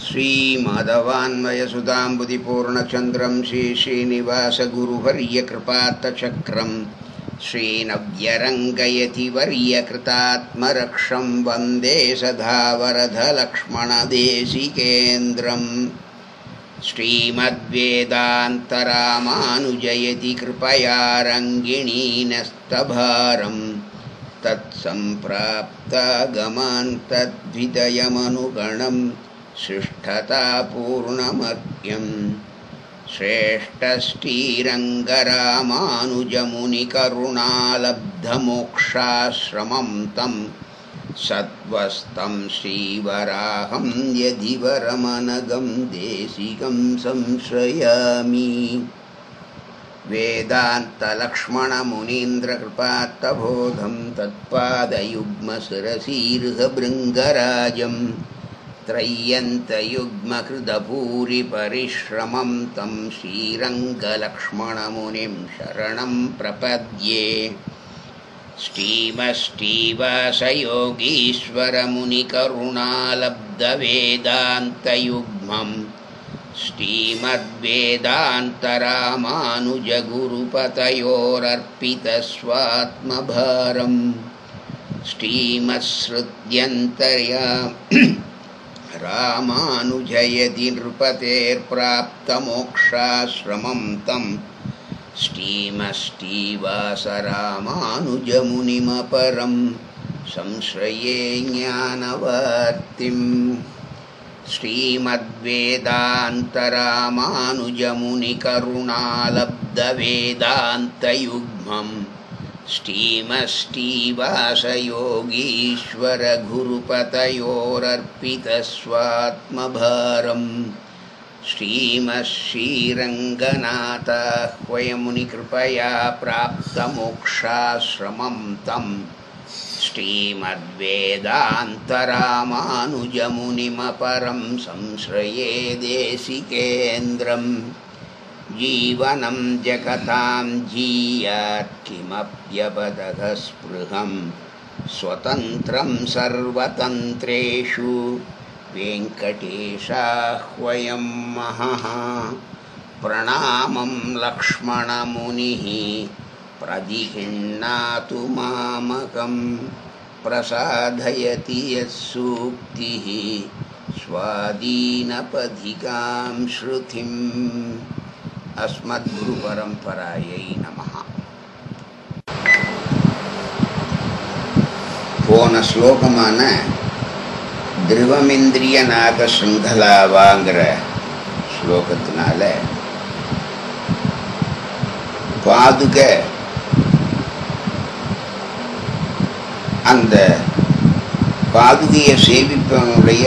श्रीमाधवान्वयसुधाम्बुधिपूर्णचन्द्रं श्रीश्रीनिवासगुरुवर्यकृपात्तचक्रं श्रीनव्यरङ्गयति वर्यकृतात्मरक्षं वन्दे सदा वरदलक्ष्मणदेशिकेन्द्रम् श्रीमद्वेदान्तरामानुजयति कृपया रङ्गिणीनस्तभारम् तत्सम्प्राप्तागमान् तद्विदयमनुगणम् शिष्ठतापूर्णमर्घ्यम् श्रेष्ठश्रीरङ्गरामानुजमुनिकरुणालब्धमोक्षाश्रमं तं सत्त्वस्तं श्रीवराहं यदि वरमनगं देशिकं संश्रयामि वेदान्तलक्ष्मणमुनीन्द्रकृपात्तबोधं तत्पादयुग्मशिरसीर्हभृङ्गराजं त्रय्यन्तयुग्मकृतभूरिपरिश्रमं तं श्रीरङ्गलक्ष्मणमुनिं शरणं प्रपद्ये श्रीमष्टीवशयोगीश्वरमुनिकरुणालब्धवेदान्तयुग्मम् श्रीमद्वेदान्तरामानुजगुरुपतयोरर्पितस्वात्मभारम् श्रीमत्सृत्यन्तर्या रामानुजयति नृपतेर्प्राप्तमोक्षाश्रमं तं श्रीमष्टीवासरामानुजमुनिमपरं संश्रये ज्ञानवर्तिम् श्रीमद्वेदान्तरामानुजमुनिकरुणालब्धवेदान्तयुग्मम् श्रीमष्टीवासयोगीश्वरगुरुपतयोरर्पितस्वात्मभारम् श्रीमश्रीरङ्गनाथाह्वयमुनिकृपया प्राप्तमोक्षाश्रमं तम् श्रीमद्वेदान्तरामानुजमुनिमपरं संश्रये देशिकेन्द्रम् जीवनं जगतां जीयात् किमप्यपदः स्पृहं स्वतन्त्रं सर्वतन्त्रेषु वेङ्कटेशाह्वयं महः प्रणामं लक्ष्मणमुनिः प्रदिहिण्णातु मामकं प्रसादयति यत्सूक्तिः स्वादीनपधिकां श्रुतिम् अस्मद्गुरुपरम्परायै नमः போன ஸ்லோகமான திருவமிந்திரிய நாக சிருங்கலாவாங்கிற ஸ்லோகத்தினால பாதுக அந்த பாதுகையை சேவிப்பவனுடைய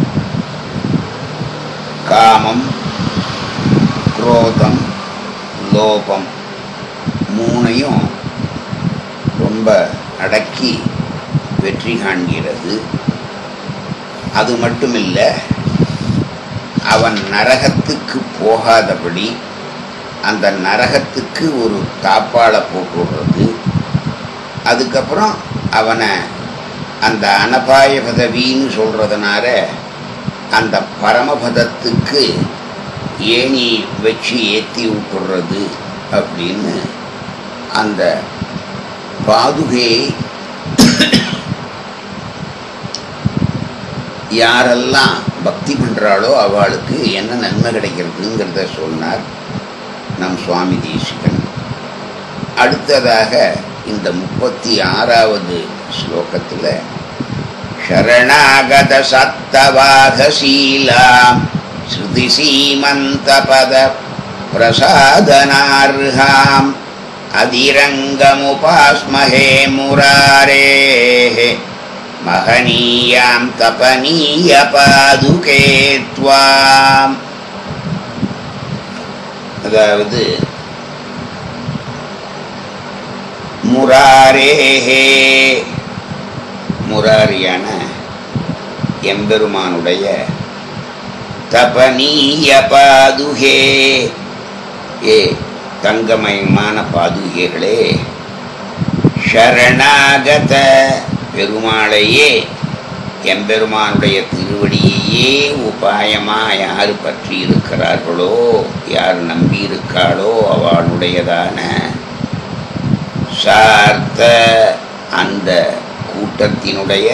காமம் குரோதம் லோபம் மூணையும் ரொம்ப அடக்கி வெற்றி காண்கிறது அது மட்டுமில்லை அவன் நரகத்துக்கு போகாதபடி அந்த நரகத்துக்கு ஒரு தாப்பாளை போட்டுடுறது அதுக்கப்புறம் அவனை அந்த அனபாய பதவின்னு சொல்கிறதுனால அந்த பரமபதத்துக்கு ஏணி வச்சு ஏற்றி விட்டுறது அப்படின்னு அந்த பாதுகையை யாரெல்லாம் பக்தி பண்ணுறாளோ அவளுக்கு என்ன நன்மை கிடைக்கிறதுங்கிறத சொன்னார் நம் சுவாமி தேசிகன் அடுத்ததாக இந்த முப்பத்தி ஆறாவது ஸ்லோகத்தில் शरणागत सत्तवाघशीलां श्रुतिसीमन्तपदप्रसादनार्हाम् अधिरङ्गमुपास्महे मुरारेः महनीयां तपनीयपादुके त्वाम् அதாவது முராரேஹே முராரியான எம்பெருமானுடைய தபனீய பாதுகே ஏ தங்கமயமான பாதுகைகளே ஷரணாகத பெருமாளையே எம்பெருமானுடைய திருவடியையே உபாயமா யார் பற்றி இருக்கிறார்களோ யார் நம்பி இருக்காளோ அவளுடையதான சார்த்த அந்த கூட்டத்தினுடைய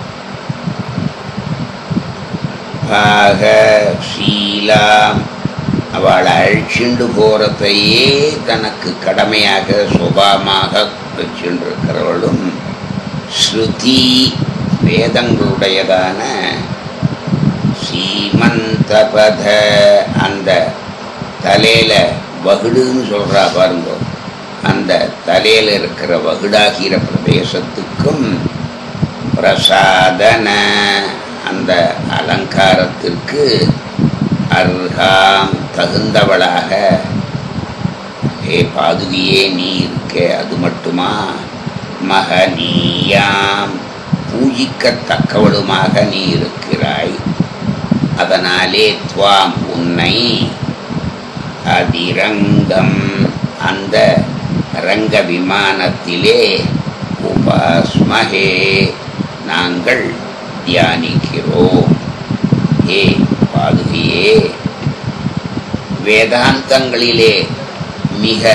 பாக சீலாம் அவளை அழிச்சுண்டு போறதையே தனக்கு கடமையாக சுபாவமாக வச்சுருக்கிறவளும் ஸ்ருதி வேதங்களுடையதான சீமந்தபத அந்த தலையில வகுடுன்னு சொல்றா பாருங்க அந்த தலையில இருக்கிற வகுடாகிற பிரதேசத்துக்கும் பிரசாதன அந்த அலங்காரத்திற்கு அர்ஹாம் தகுந்தவளாக ஏ பாதுகியே நீ இருக்கே அது மட்டுமா மகனீயாம் பூஜிக்கத்தக்கவளுமாக நீ இருக்கிறாய் அதனாலே துவாம் உன்னை அதிரங்கம் அந்த ரங்க விமானத்திலே உபாஸ்மகே நாங்கள் தியானிக்கிறோம் ஏ பாதுகையே வேதாந்தங்களிலே மிக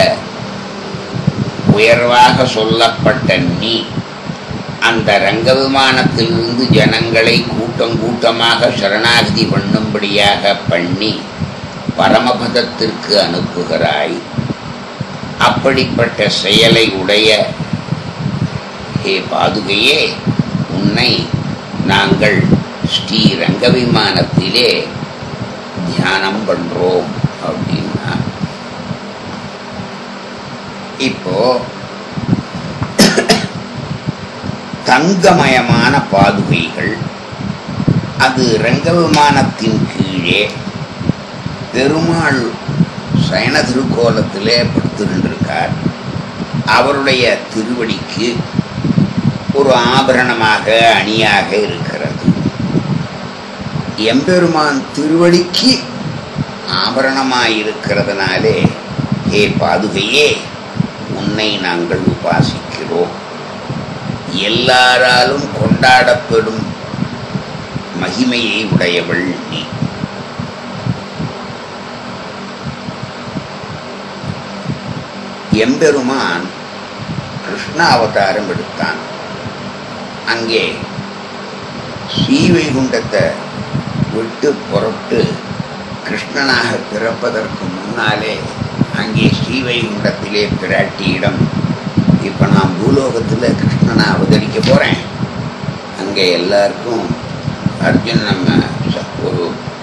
உயர்வாக சொல்லப்பட்ட நீ அந்த ரங்க விமானத்திலிருந்து ஜனங்களை கூட்டம் கூட்டமாக சரணாகதி பண்ணும்படியாக பண்ணி பரமபதத்திற்கு அனுப்புகிறாய் அப்படிப்பட்ட செயலை உடைய ஹே பாதுகையே உன்னை நாங்கள் ஸ்ரீ ரங்க விமானத்திலே தியானம் பண்றோம் அப்படின்னா இப்போ தங்கமயமான பாதுகைகள் அது ரங்க விமானத்தின் கீழே பெருமாள் சயன திருக்கோலத்திலே படுத்திருந்திருக்கார் அவருடைய திருவடிக்கு ஒரு ஆபரணமாக அணியாக இருக்கிறது எம்பெருமான் திருவடிக்கு ஆபரணமாயிருக்கிறதுனாலே ஏ பாதுகையே உன்னை நாங்கள் உபாசிக்கிறோம் எல்லாராலும் கொண்டாடப்படும் மகிமையை உடையவள் நீ எம்பெருமான் கிருஷ்ண அவதாரம் எடுத்தான் அங்கே ஸ்ரீவைகுண்டத்தை விட்டு புறப்பட்டு கிருஷ்ணனாக பிறப்பதற்கு முன்னாலே அங்கே ஸ்ரீவைகுண்டத்திலே பிராட்டியிடம் இப்போ நான் பூலோகத்தில் கிருஷ்ணனை அவதரிக்க போகிறேன் அங்கே எல்லாருக்கும் அர்ஜுன் நம்ம ச- ஒரு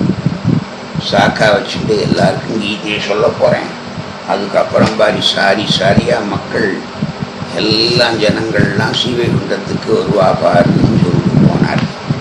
சாக்கா வச்சுட்டு எல்லாருக்கும் கீதையை சொல்ல போகிறேன் அதுக்கப்புறம் பாரி சாரி சாரியாக மக்கள் எல்லாம் ஜனங்கள்லாம் ஸ்ரீவைகுண்டத்துக்கு வருவா பாருன்னு சொல்லிட்டு போனார்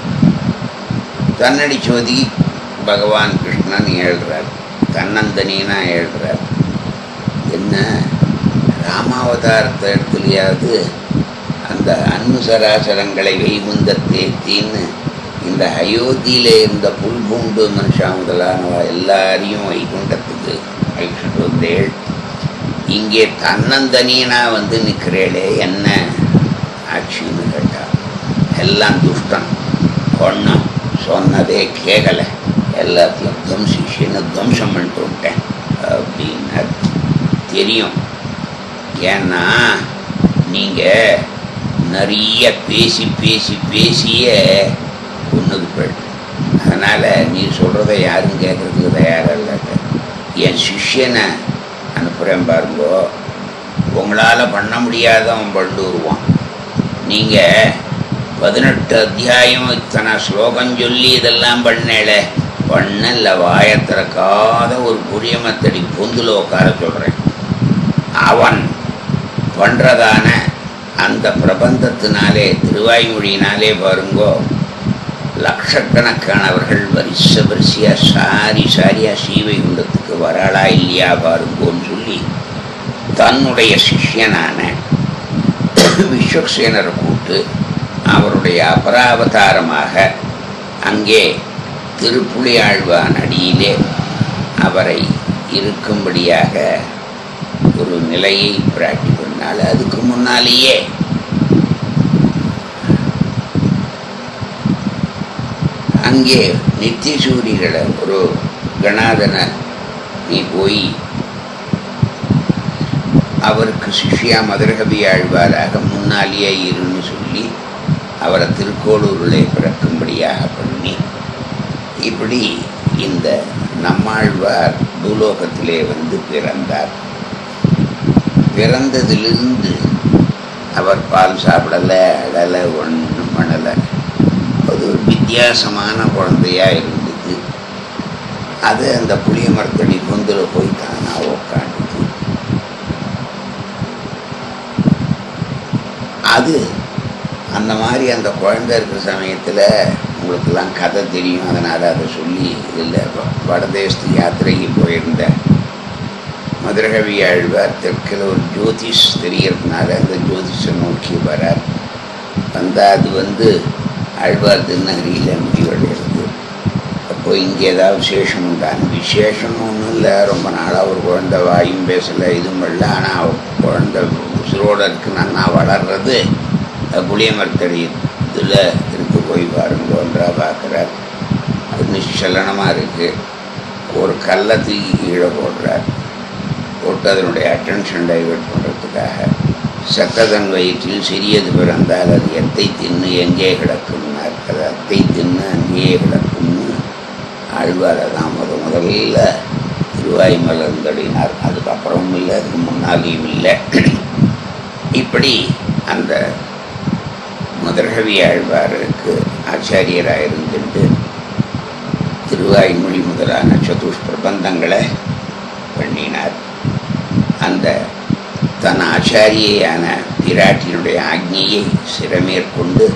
தன்னடி சோதி பகவான் கிருஷ்ணன் எழுதுறார் தன்னந்தனினா எழுதுறார் என்ன ராமாவதாரத்தை இடத்துலையாவது அந்த அன்னுசராசரங்களை வைகுந்த தேத்தின்னு இந்த அயோத்தியில இருந்த புல்பூண்டு மனுஷா முதலானவ எல்லாரையும் வைகுண்டத்துக்கு அழைச்சிட்டு வந்தேள் இங்கே தன்னந்தனியனா வந்து நிற்கிறேளே என்ன ஆட்சின்னு கேட்டா எல்லாம் துஷ்டன் ஒன்றும் சொன்னதே கேட்கலை எல்லாத்தையும் துவம்சிஷன்னு துவம்சம் பண்ணிட்டு விட்டேன் அப்படின்னார் தெரியும் ஏன்னா நீங்கள் நிறைய பேசி பேசி பேசியே கொன்னது போயிட்டு அதனால் நீ சொல்கிறத யாரும் கேட்குறதுக்கு தயாராக இல்லை என் சிஷ்யனை அனுப்புகிறேன் பாருங்கோ உங்களால் பண்ண முடியாதவன் பண்டு வருவான் நீங்கள் பதினெட்டு அத்தியாயம் இத்தனை ஸ்லோகம் சொல்லி இதெல்லாம் பண்ணல பண்ணல வாயை திறக்காத ஒரு புரியமத்தடி பொந்துல உட்கார சொல்கிறேன் அவன் பண்ணுறதான அந்த பிரபந்தத்தினாலே திருவாய்மொழியினாலே பாருங்கோ லட்சக்கணக்கானவர்கள் வரிச வரிசையாக சாரி சாரியாக ஸ்ரீவைகுண்டத்துக்கு வராளா இல்லையா பாருங்கோன்னு சொல்லி தன்னுடைய சிஷ்யனான விஸ்வக்சேனரை கூட்டு அவருடைய அபராவதாரமாக அங்கே திருப்புலியாழ்வான் அடியிலே அவரை இருக்கும்படியாக ஒரு நிலையை பிராட்டி பண்ணால் அதுக்கு முன்னாலேயே அங்கே நித்தியசூரிகளை ஒரு கணாதனை நீ போய் அவருக்கு சிஷ்யா மதுரகவி ஆழ்வாராக முன்னாலேயே இருன்னு சொல்லி அவரை திருக்கோளூரிலே பிறக்கும்படியாக பண்ணி இப்படி இந்த நம்மாழ்வார் பூலோகத்திலே வந்து பிறந்தார் பிறந்ததிலிருந்து அவர் பால் சாப்பிடலை அழலை ஒன்றும் பண்ணலை அது ஒரு வித்தியாசமான குழந்தையா இருந்தது அது அந்த புளிய மரத்தடி பொந்தில் போய் தானா உக்காந்துது அது அந்த மாதிரி அந்த குழந்தை இருக்கிற சமயத்தில் உங்களுக்கெல்லாம் கதை தெரியும் அதனால் அதை சொல்லி இதில் வடதேசத்து யாத்திரைக்கு போயிருந்தேன் மதுரகவி ஆழ்வார் தெற்கில் ஒரு ஜோதிஷ் தெரியறதுனால அந்த ஜோதிஷை நோக்கி வரார் வந்தால் அது வந்து ஆழ்வார் திருநகரியில் முடிவடைகிறது அப்போ இங்கே ஏதாவது விசேஷம் உண்டான விசேஷம் ஒன்றும் இல்லை ரொம்ப நாளாக ஒரு குழந்தை வாயும் பேசலை இதுவும் இல்லை ஆனால் குழந்தை உசுரோடு இருக்கு நன்னா வளர்றது புளிய மரத்தடி இதில் இருக்கு போய் பாருங்கன்றா பார்க்குறார் அது நிச்சலனமாக இருக்குது ஒரு கல்லை தூக்கி கீழே போடுறார் போட்டு அதனுடைய அட்டென்ஷன் டைவெர்ட் பண்ணுறதுக்காக சக்கதன் வயிற்றில் சிறியது பிறந்தால் அது எத்தை தின்னு எங்கே கிடக்கும்னார் அது அத்தை தின்னு அங்கேயே கிடக்கும்னு ஆழ்வார் தான் முத முதல்ல திருவாய் மலர்ந்தடினார் அதுக்கப்புறமும் இல்லை அதுக்கு முன்னாலேயும் இல்லை இப்படி அந்த முதற்கவி ஆழ்வாருக்கு ஆச்சாரியராக இருந்துட்டு திருவாய்மொழி முதலான சதுஷ் பிரபந்தங்களை பண்ணினார் அந்த தன் ஆச்சாரியையான பிராட்டியினுடைய ஆக்ஞையை சிறமேற்கொண்டு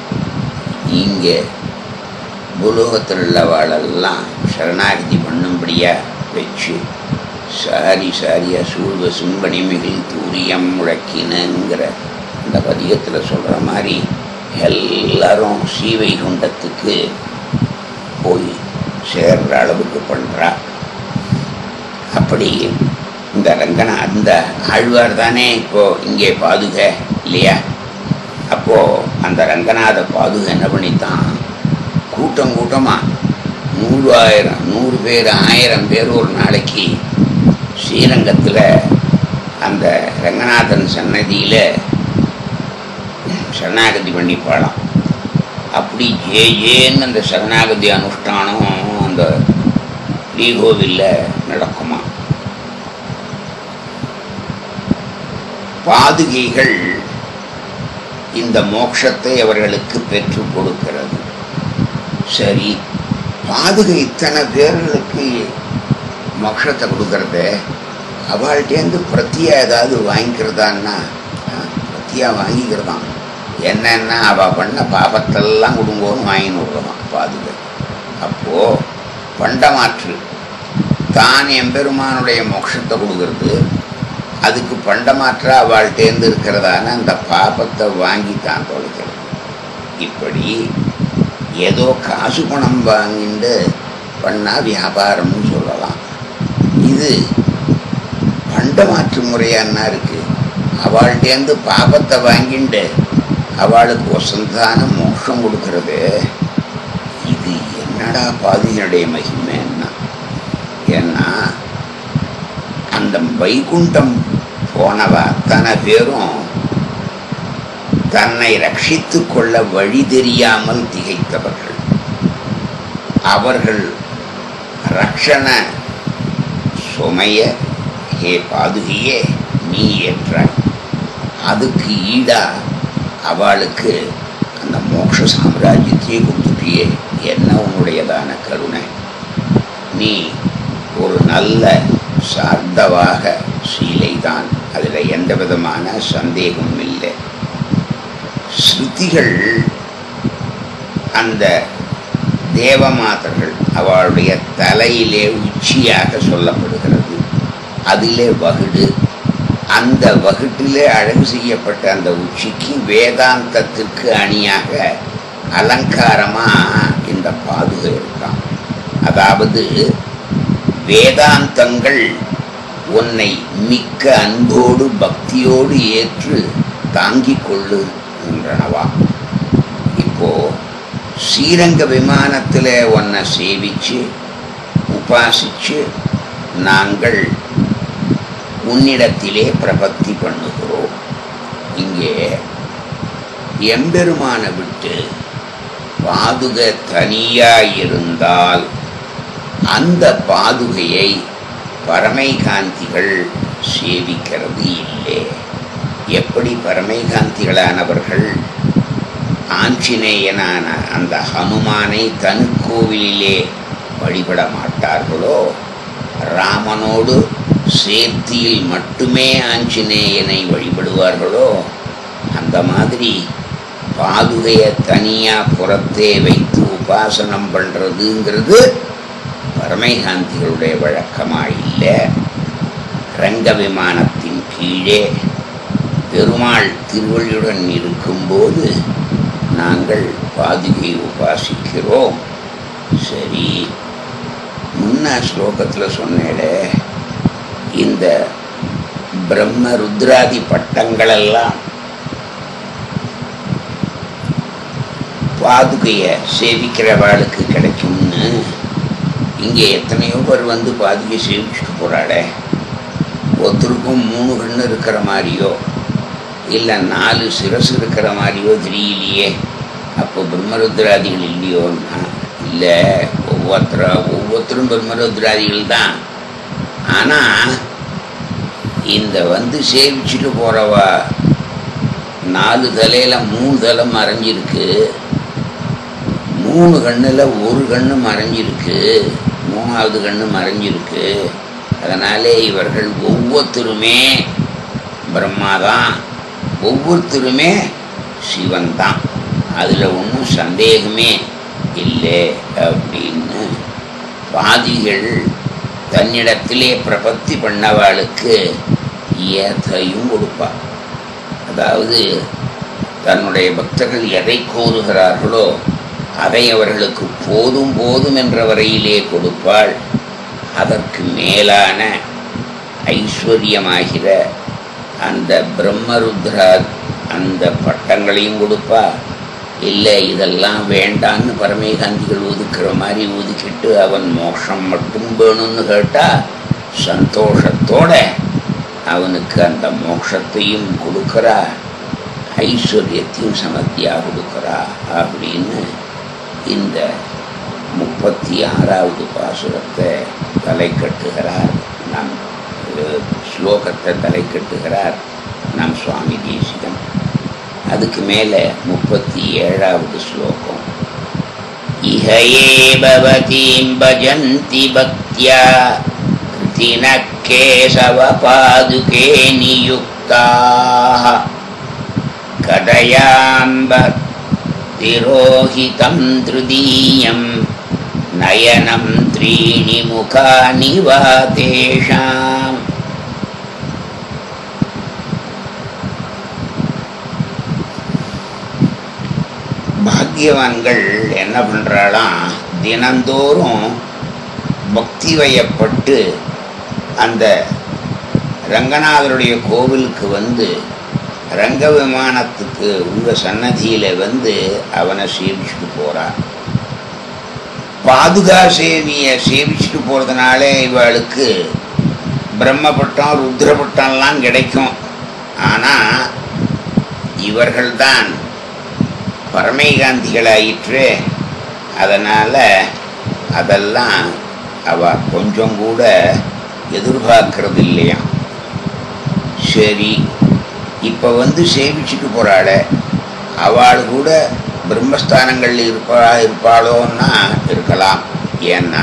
இங்கே பூலோகத்தில் உள்ளவாளெல்லாம் சரணாகதி பண்ணும்படியா வச்சு சாரி சாரியா சூழ்வ சும்பணிமிகில் தூரியம் முழக்கினுங்கிற அந்த பதிகத்தில் சொல்கிற மாதிரி எல்லாரும் ஸ்ரீவைகுண்டத்துக்கு போய் சேர்ற அளவுக்கு பண்ணுறா அப்படி இந்த ரங்கனா அந்த ஆழ்வார் தானே இப்போ இங்கே பாதுக இல்லையா அப்போ அந்த ரங்கநாத பாதுக என்ன பண்ணித்தான் கூட்டம் கூட்டமாக நூறு ஆயிரம் நூறு பேர் ஆயிரம் பேர் ஒரு நாளைக்கு ஸ்ரீரங்கத்தில் அந்த ரங்கநாதன் சன்னதியில் சரணாகதி பண்ணிப்பாளாம் அப்படி ஜே ஜேன்னு அந்த சரணாகதி அனுஷ்டானம் அந்த ஸ்ரீகோவிலில் நடக்குமா பாதுகைகள் இந்த மோட்சத்தை அவர்களுக்கு பெற்றுக் கொடுக்கிறது சரி பாதுகை இத்தனை பேர்களுக்கு மோட்சத்தை கொடுக்கறது அவள்கிட்டேருந்து பிரத்தியா ஏதாவது வாங்கிக்கிறதான்னா பிரத்தியா வாங்கிக்கிறதான் என்னன்னா அவள் பண்ண பாபத்தெல்லாம் கொடுங்கோன்னு வாங்கின்னு விடுறதான் பாதுகை அப்போது பண்டமாற்று தான் எம்பெருமானுடைய மோட்சத்தை கொடுக்கறது அதுக்கு பண்டமாற்றா அவள்கிட்டேருந்து இருக்கிறதான அந்த பாபத்தை வாங்கி தான் தொலைக்கிறது இப்படி ஏதோ காசு பணம் வாங்கிட்டு பண்ணால் வியாபாரம்னு சொல்லலாம் இது பண்டமாற்று முறையான்னா இருக்கு அவள்கிட்டேருந்து பாபத்தை வாங்கிட்டு அவளுக்கு வசந்தான மோஷம் கொடுக்கறது இது என்னடா பாதியினுடைய மகிமைன்னா ஏன்னா அந்த வைகுண்டம் போனவ அத்தனை பேரும் தன்னை ரட்சித்து கொள்ள வழி தெரியாமல் திகைத்தவர்கள் அவர்கள் ரக்ஷண சுமைய ஹே பாதுகையே நீ ஏற்றாய் அதுக்கு ஈடா அவளுக்கு அந்த மோட்ச சாம்ராஜ்யத்தையே கொடுத்துட்டியே என்ன உன்னுடையதான கருணை நீ ஒரு நல்ல சார்ந்தவாக சீலைதான் அதில் எந்த விதமான சந்தேகமும் இல்லை ஸ்ருதிகள் அந்த தேவமாதர்கள் அவளுடைய தலையிலே உச்சியாக சொல்லப்படுகிறது அதிலே வகுடு அந்த வகுட்டிலே அழகு செய்யப்பட்ட அந்த உச்சிக்கு வேதாந்தத்திற்கு அணியாக அலங்காரமாக இந்த பாதுகை இருக்கான் அதாவது வேதாந்தங்கள் உன்னை மிக்க அன்போடு பக்தியோடு ஏற்று தாங்கிக் கொள்ளு என்றனவா இப்போ ஸ்ரீரங்க விமானத்தில் உன்னை சேவிச்சு உபாசிச்சு நாங்கள் உன்னிடத்திலே பிரபத்தி பண்ணுகிறோம் இங்கே எம்பெருமானை விட்டு பாதுக தனியாயிருந்தால் அந்த பாதுகையை பரமைகாந்திகள் சேவிக்கிறது இல்லை எப்படி பரமைகாந்திகளானவர்கள் ஆஞ்சநேயனான அந்த ஹனுமானை தன் கோவிலிலே வழிபட மாட்டார்களோ ராமனோடு சேர்த்தியில் மட்டுமே ஆஞ்சநேயனை வழிபடுவார்களோ அந்த மாதிரி பாதுகையை தனியாக புறத்தே வைத்து உபாசனம் பண்ணுறதுங்கிறது பரமைகாந்திகளுடைய வழக்கமாக இல்லை ரங்க விமானத்தின் கீழே பெருமாள் திருவள்ளியுடன் இருக்கும்போது நாங்கள் பாதுகை உபாசிக்கிறோம் சரி முன்ன ஸ்லோகத்தில் சொன்னேடே இந்த பிரம்ம ருத்ராதி பட்டங்களெல்லாம் பாதுகையை சேவிக்கிறவாளுக்கு கிடைக்கும்னு இங்கே எத்தனையோ பேர் வந்து பாதுகை சேவிச்சுட்டு போகிறாளே ஒருத்தருக்கும் மூணு கண்ணு இருக்கிற மாதிரியோ இல்லை நாலு சிரசு இருக்கிற மாதிரியோ தெரியலையே அப்போ பிரம்மருத்ராதிகள் இல்லையோன்னா இல்லை ஒவ்வொருத்தரா ஒவ்வொருத்தரும் பிரம்மருத்ராதிகள் தான் ஆனால் இந்த வந்து சேவிச்சுட்டு போகிறவா நாலு தலையில் மூணு தலை மறைஞ்சிருக்கு மூணு கண்ணில் ஒரு கண்ணு மறைஞ்சிருக்கு மூணாவது கண்ணு மறைஞ்சிருக்கு அதனாலே இவர்கள் ஒவ்வொருத்தருமே பிரம்மா தான் ஒவ்வொருத்தருமே சிவன் தான் அதில் ஒன்றும் சந்தேகமே இல்லை அப்படின்னு பாதிகள் தன்னிடத்திலே பிரபத்தி பண்ணவாளுக்கு ஏதையும் கொடுப்பார் அதாவது தன்னுடைய பக்தர்கள் எதை கோருகிறார்களோ அதை அவர்களுக்கு போதும் போதும் என்ற வரையிலே கொடுப்பாள் அதற்கு மேலான ஐஸ்வர்யமாகிற அந்த பிரம்மருத்ரா அந்த பட்டங்களையும் கொடுப்பா இல்லை இதெல்லாம் வேண்டான்னு பரமேகாந்திகள் ஒதுக்குற மாதிரி ஒதுக்கிட்டு அவன் மோட்சம் மட்டும் வேணும்னு கேட்டால் சந்தோஷத்தோட அவனுக்கு அந்த மோட்சத்தையும் கொடுக்குறா ஐஸ்வர்யத்தையும் சமத்தியாக கொடுக்குறா அப்படின்னு இந்த முப்பத்தி ஆறாவது பாசுரத்தை தலை கட்டுகிறார் நம் ஸ்லோகத்தை தலை கட்டுகிறார் நம் சுவாமி தேசிகன் அதுக்கு மேலே முப்பத்தி ஏழாவது ஸ்லோகம் இஹயே பவதீம் பஜந்தி பக்தியா கிருதின கேசவ பாதுகே நியுக்தாக கடயாம்ப திரோஹிதம் திருதீயம் நயனம் த்ரீணி முகானி வா தேஷாம் பாக்கியவான்கள் என்ன பண்ணுறாளாம் தினந்தோறும் பக்தி வயப்பட்டு அந்த ரங்கநாதருடைய கோவிலுக்கு வந்து ரங்க விமானத்துக்கு உங்கள் சன்னதியில் வந்து அவனை சேவிச்சுட்டு போகிறான் பாதுகா சேவியை சேவிச்சுட்டு போகிறதுனால இவளுக்கு பிரம்மபட்டம் ருத்ரபட்டம்லாம் கிடைக்கும் ஆனால் இவர்கள்தான் பரமைகாந்திகளாயிற்று அதனால் அதெல்லாம் அவ கொஞ்சம் கூட எதிர்பார்க்கறது இல்லையாம் சரி இப்போ வந்து சேவிச்சுட்டு போகிறாள அவள் கூட பிரம்மஸ்தானங்களில் இருப்பா இருப்பாளோன்னா இருக்கலாம் ஏன்னா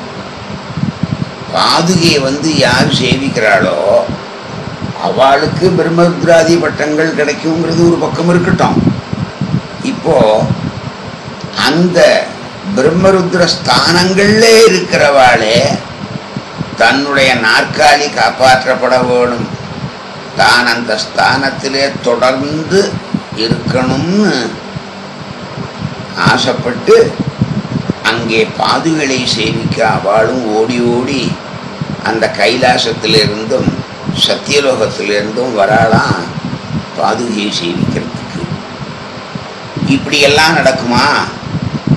பாதுகையை வந்து யார் சேவிக்கிறாளோ அவளுக்கு பிரம்மருத்ராதி பட்டங்கள் கிடைக்குங்கிறது ஒரு பக்கம் இருக்கட்டும் இப்போ அந்த பிரம்மருத்ர ஸ்தானங்கள்ல இருக்கிறவாளே தன்னுடைய நாற்காலி காப்பாற்றப்பட வேணும் தான் அந்த ஸ்தானத்திலே தொடர்ந்து இருக்கணும்னு ஆசைப்பட்டு அங்கே பாதுகளை சேவிக்க அவளும் ஓடி ஓடி அந்த கைலாசத்திலிருந்தும் சத்தியலோகத்திலிருந்தும் வராளாம் பாதுகையை சேவிக்கிறதுக்கு இப்படியெல்லாம் நடக்குமா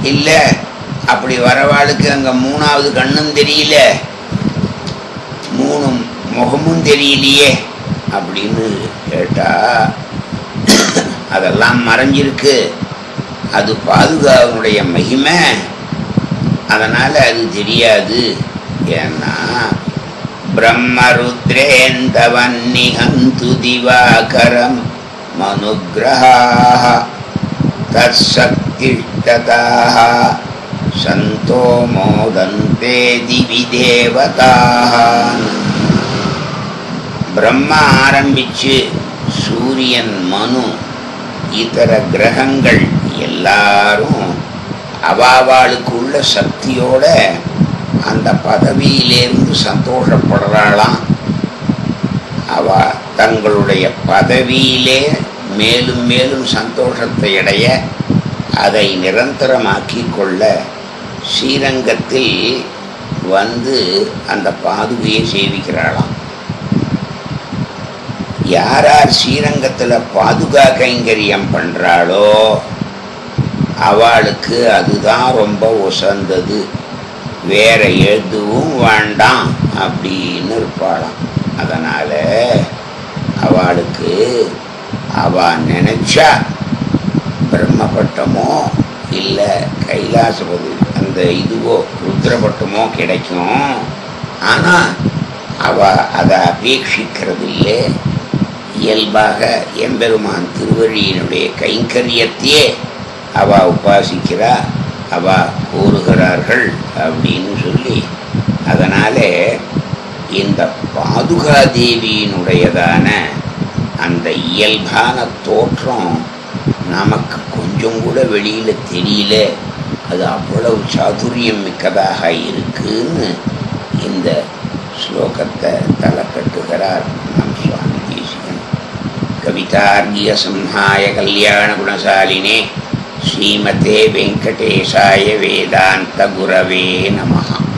இல்லை அப்படி வரவாளுக்கு அங்கே மூணாவது கண்ணும் தெரியல மூணு முகமும் தெரியலையே அப்படின்னு கேட்டா அதெல்லாம் மறைஞ்சிருக்கு அது பாதுகாவனுடைய மகிமை அதனால் அது தெரியாது ஏன்னா பிரம்மருத்ரேந்தவன்னிஹந்து திவாகரம் மனுகிரகாः தற்சக்திஷ்டதாः சந்தோ மோதந்தே திவி தேவதாः பிரம்மா ஆரம்பிச்சு சூரியன் மனு இதர கிரகங்கள் எல்லாரும் அவாவாளுக்குள்ள சக்தியோட அந்த பதவியிலேருந்து சந்தோஷப்படுறாளாம் அவ தங்களுடைய பதவியிலே மேலும் மேலும் சந்தோஷத்தை அடைய அதை நிரந்தரமாக்கி கொள்ள ஸ்ரீரங்கத்தில் வந்து அந்த பாதுகையை சேவிக்கிறாளாம் யார் யார் ஸ்ரீரங்கத்தில் பாதுகா கைங்கரியம் பண்ணுறாளோ அவளுக்கு அதுதான் ரொம்ப உசந்தது வேற எதுவும் வேண்டாம் அப்படின்னு இருப்பாளாம் அதனால அவளுக்கு அவ நினைச்சா பிரம்மபட்டமோ இல்லை கைலாசபதி அந்த இதுவோ ருத்ரபட்டமோ கிடைக்கும் ஆனால் அவ அதை அபேட்சிக்கிறது இல்லை இயல்பாக எம்பெருமான் திருவழியினுடைய கைங்கரியத்தையே அவ உபாசிக்கிறா அவ கூறுகிறார்கள் அப்படின்னு சொல்லி அதனாலே இந்த பாதுகா தேவியினுடையதான அந்த இயல்பான தோற்றம் நமக்கு கொஞ்சம் கூட வெளியில தெரியல அது அவ்வளவு சாதுரியம் மிக்கதாக இருக்குன்னு இந்த ஸ்லோகத்தை தலை கட்டுகிறார் நம் சுவாமி தேசிகன் கவிதார்கிய சம்ஹாய கல்யாண குணசாலினே ஸ்ரீமதே வெங்கடேசாய வேதாந்த குரவே நமஹா